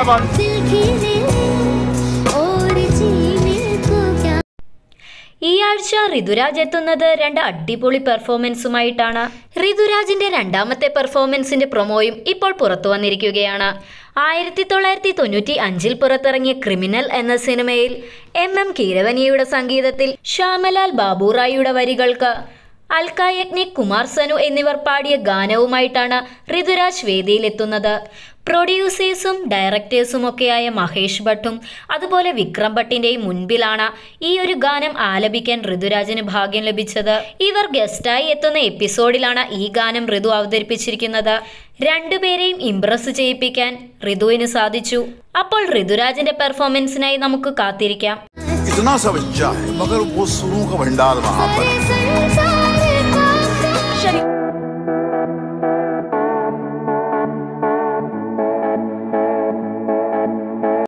बात दिल खिले और जीने को क्या ഈ ആഴ്ച ഋതുരാജ് എത്തുന്നത് രണ്ട് അടിപൊളി പെർഫോമൻസുമായിട്ടാണ് ഋതുരാജിന്റെ രണ്ടാമത്തെ പെർഫോമൻസിന്റെ പ്രൊമോയും ഇപ്പോൾ പുറത്തു വന്നിരിക്കുകയാണ് ആയിരത്തി തൊള്ളായിരത്തി തൊണ്ണൂറ്റി അഞ്ചിൽ പുറത്തിറങ്ങിയ ക്രിമിനൽ എന്ന സിനിമയിൽ എം എം കീരവനിയുടെ സംഗീതത്തിൽ ശ്യാമലാൽ ബാബുറായിയുടെ വരികൾക്ക് അൽക്ക യജ്ഞിക് കുമാർ സനു എന്നിവർ പാടിയ ഗാനവുമായിട്ടാണ് ഋതുരാജ് വേദിയിലെത്തുന്നത് പ്രൊഡ്യൂസേഴ്സും ഡയറക്ടേഴ്സും ഒക്കെയായ മഹേഷ് ഭട്ടും അതുപോലെ വിക്രം ഭട്ടിന്റെയും മുൻപിലാണ് ഈ ഒരു ഗാനം ആലപിക്കാൻ ഋതുരാജിന് ഭാഗ്യം ലഭിച്ചത് ഇവർ ഗസ്റ്റായി എത്തുന്ന എപ്പിസോഡിലാണ് ഈ ഗാനം ഋതു അവതരിപ്പിച്ചിരിക്കുന്നത് രണ്ടുപേരെയും ഇംപ്രസ് ചെയ്യിപ്പിക്കാൻ ഋതുവിന് സാധിച്ചു അപ്പോൾ ഋതുരാജിന്റെ പെർഫോമൻസിനായി നമുക്ക് കാത്തിരിക്കാം इतना सब अच्छा है मगर वो सुरों का भंडार वहां पर है। संसार